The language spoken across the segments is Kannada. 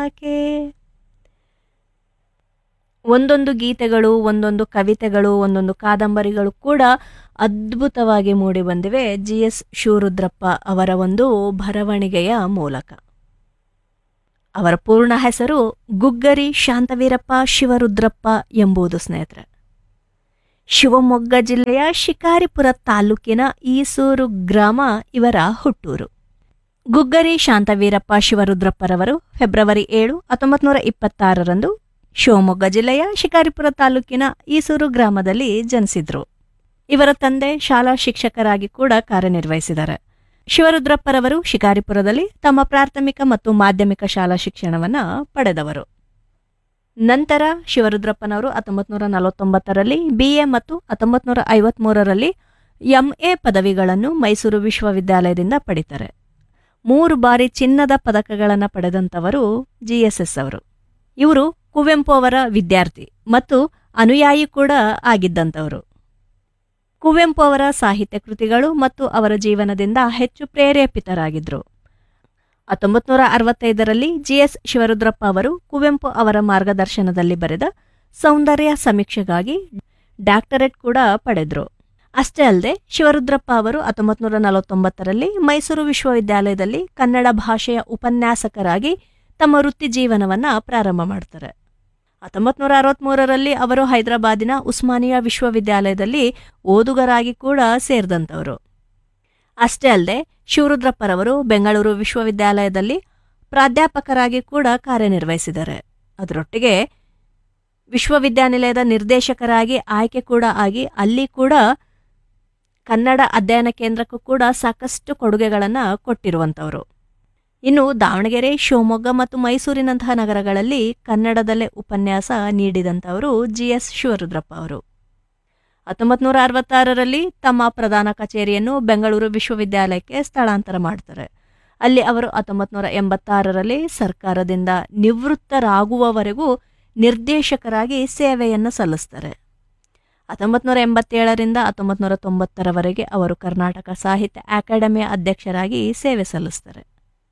ಯಾಕೆ ಒಂದೊಂದು ಗೀತೆಗಳು ಒಂದೊಂದು ಕವಿತೆಗಳು ಒಂದೊಂದು ಕಾದಂಬರಿಗಳು ಕೂಡ ಅದ್ಭುತವಾಗಿ ಮೂಡಿ ಬಂದಿವೆ ಜಿ ಎಸ್ ಶಿವರುದ್ರಪ್ಪ ಅವರ ಒಂದು ಬರವಣಿಗೆಯ ಮೂಲಕ ಅವರ ಪೂರ್ಣ ಹೆಸರು ಗುಗ್ಗರಿ ಶಾಂತವೀರಪ್ಪ ಶಿವರುದ್ರಪ್ಪ ಎಂಬುದು ಸ್ನೇಹಿತರೆ ಶಿವಮೊಗ್ಗ ಜಿಲ್ಲೆಯ ಶಿಕಾರಿಪುರ ತಾಲೂಕಿನ ಈಸೂರು ಗ್ರಾಮ ಇವರ ಹುಟ್ಟೂರು ಗುಗ್ಗರಿ ಶಾಂತವೀರಪ್ಪ ಶಿವರುದ್ರಪ್ಪರವರು ಫೆಬ್ರವರಿ ಏಳು ಹತ್ತೊಂಬತ್ತು ನೂರ ಇಪ್ಪತ್ತಾರರಂದು ಶಿವಮೊಗ್ಗ ಜಿಲ್ಲೆಯ ಶಿಕಾರಿಪುರ ತಾಲೂಕಿನ ಈಸೂರು ಗ್ರಾಮದಲ್ಲಿ ಜನಿಸಿದ್ರು ಇವರ ತಂದೆ ಶಾಲಾ ಶಿಕ್ಷಕರಾಗಿ ಕೂಡ ಕಾರ್ಯನಿರ್ವಹಿಸಿದ್ದಾರೆ ಶಿವರುದ್ರಪ್ಪರವರು ಶಿಕಾರಿಪುರದಲ್ಲಿ ತಮ್ಮ ಪ್ರಾಥಮಿಕ ಮತ್ತು ಮಾಧ್ಯಮಿಕ ಶಾಲಾ ಶಿಕ್ಷಣವನ್ನ ಪಡೆದವರು ನಂತರ ಶಿವರುದ್ರಪ್ಪನವರು ಹತ್ತೊಂಬತ್ತು ನೂರ ನಲವತ್ತೊಂಬತ್ತರಲ್ಲಿ ಬಿ ಎ ಮತ್ತು ಹತ್ತೊಂಬತ್ತು ನೂರ ಐವತ್ಮೂರರಲ್ಲಿ ಎಂಎ ಪದವಿಗಳನ್ನು ಮೈಸೂರು ವಿಶ್ವವಿದ್ಯಾಲಯದಿಂದ ಪಡಿತಾರೆ ಮೂರು ಬಾರಿ ಚಿನ್ನದ ಪದಕಗಳನ್ನು ಪಡೆದಂಥವರು ಜಿಎಸ್ಎಸ್ ಅವರು ಇವರು ಕುವೆಂಪು ಅವರ ವಿದ್ಯಾರ್ಥಿ ಮತ್ತು ಅನುಯಾಯಿ ಕೂಡ ಆಗಿದ್ದಂಥವರು ಕುವೆಂಪು ಅವರ ಸಾಹಿತ್ಯ ಕೃತಿಗಳು ಮತ್ತು ಅವರ ಜೀವನದಿಂದ ಹೆಚ್ಚು ಪ್ರೇರೇಪಿತರಾಗಿದ್ದರು ಹತ್ತೊಂಬತ್ತು ನೂರ ಅರವತ್ತೈದರಲ್ಲಿ ಜಿಎಸ್ ಶಿವರುದ್ರಪ್ಪ ಅವರು ಕುವೆಂಪು ಅವರ ಮಾರ್ಗದರ್ಶನದಲ್ಲಿ ಬರೆದ ಸೌಂದರ್ಯ ಸಮೀಕ್ಷೆಗಾಗಿ ಡಾಕ್ಟರೇಟ್ ಕೂಡ ಪಡೆದರು ಅಷ್ಟೇ ಅಲ್ಲದೆ ಶಿವರುದ್ರಪ್ಪ ಅವರು ಹತ್ತೊಂಬತ್ತು ನೂರ ನಲವತ್ತೊಂಬತ್ತರಲ್ಲಿ ಮೈಸೂರು ವಿಶ್ವವಿದ್ಯಾಲಯದಲ್ಲಿ ಕನ್ನಡ ಭಾಷೆಯ ಉಪನ್ಯಾಸಕರಾಗಿ ತಮ್ಮ ವೃತ್ತಿ ಜೀವನವನ್ನ ಪ್ರಾರಂಭ ಮಾಡ್ತಾರೆ ಹತ್ತೊಂಬತ್ತು ನೂರ ಅರವತ್ತ್ಮೂರರಲ್ಲಿ ಅವರು ಹೈದರಾಬಾದಿನ ಉಸ್ಮಾನಿಯಾ ವಿಶ್ವವಿದ್ಯಾಲಯದಲ್ಲಿ ಓದುಗರಾಗಿ ಕೂಡ ಸೇರಿದಂಥವರು ಅಷ್ಟೇ ಅಲ್ಲದೆ ಶಿವರುದ್ರಪ್ಪರವರು ಬೆಂಗಳೂರು ವಿಶ್ವವಿದ್ಯಾಲಯದಲ್ಲಿ ಪ್ರಾಧ್ಯಾಪಕರಾಗಿ ಕೂಡ ಕಾರ್ಯನಿರ್ವಹಿಸಿದ್ದಾರೆ ಅದರೊಟ್ಟಿಗೆ ವಿಶ್ವವಿದ್ಯಾನಿಲಯದ ನಿರ್ದೇಶಕರಾಗಿ ಆಯ್ಕೆ ಕೂಡ ಆಗಿ ಅಲ್ಲಿ ಕೂಡ ಕನ್ನಡ ಅಧ್ಯಯನ ಕೇಂದ್ರಕ್ಕೂ ಕೂಡ ಸಾಕಷ್ಟು ಕೊಡುಗೆಗಳನ್ನು ಕೊಟ್ಟಿರುವಂಥವರು ಇನ್ನು ದಾವಣಗೆರೆ ಶಿವಮೊಗ್ಗ ಮತ್ತು ಮೈಸೂರಿನಂತಹ ನಗರಗಳಲ್ಲಿ ಕನ್ನಡದಲ್ಲೇ ಉಪನ್ಯಾಸ ನೀಡಿದಂಥವರು ಜಿ ಎಸ್ ಶಿವರುದ್ರಪ್ಪ ಅವರು ಹತ್ತೊಂಬತ್ತು ನೂರ ಅರವತ್ತಾರರಲ್ಲಿ ತಮ್ಮ ಪ್ರಧಾನ ಕಚೇರಿಯನ್ನು ಬೆಂಗಳೂರು ವಿಶ್ವವಿದ್ಯಾಲಯಕ್ಕೆ ಸ್ಥಳಾಂತರ ಮಾಡ್ತಾರೆ ಅಲ್ಲಿ ಅವರು ಹತ್ತೊಂಬತ್ತು ನೂರ ಎಂಬತ್ತಾರರಲ್ಲಿ ಸರ್ಕಾರದಿಂದ ನಿವೃತ್ತರಾಗುವವರೆಗೂ ನಿರ್ದೇಶಕರಾಗಿ ಸೇವೆಯನ್ನು ಸಲ್ಲಿಸ್ತಾರೆ ಹತ್ತೊಂಬತ್ತು ನೂರ ಎಂಬತ್ತೇಳರಿಂದ ಹತ್ತೊಂಬತ್ತು ನೂರ ತೊಂಬತ್ತರವರೆಗೆ ಅವರು ಕರ್ನಾಟಕ ಸಾಹಿತ್ಯ ಅಕಾಡೆಮಿಯ ಅಧ್ಯಕ್ಷರಾಗಿ ಸೇವೆ ಸಲ್ಲಿಸ್ತಾರೆ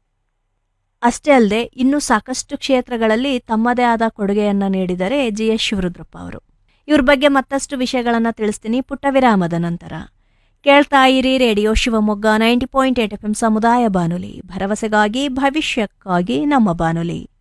ಅಷ್ಟೇ ಅಲ್ಲದೆ ಇನ್ನೂ ಸಾಕಷ್ಟು ಕ್ಷೇತ್ರಗಳಲ್ಲಿ ತಮ್ಮದೇ ಆದ ಕೊಡುಗೆಯನ್ನ ನೀಡಿದರೆ ಜಿ ಎಸ್ ಶಿವರುದ್ರಪ್ಪ ಅವರು ಇವ್ರ ಬಗ್ಗೆ ಮತ್ತಷ್ಟು ವಿಷಯಗಳನ್ನು ತಿಳಿಸ್ತೀನಿ ಪುಟ್ಟ ವಿರಾಮದ ನಂತರ ಕೇಳ್ತಾ ಇರಿ radio Shivamogga ninety point eight F M ಸಮುದಾಯ ಬಾನುಲಿ ಭರವಸೆಗಾಗಿ ಭವಿಷ್ಯಕ್ಕಾಗಿ ನಮ್ಮ ಬಾನುಲಿ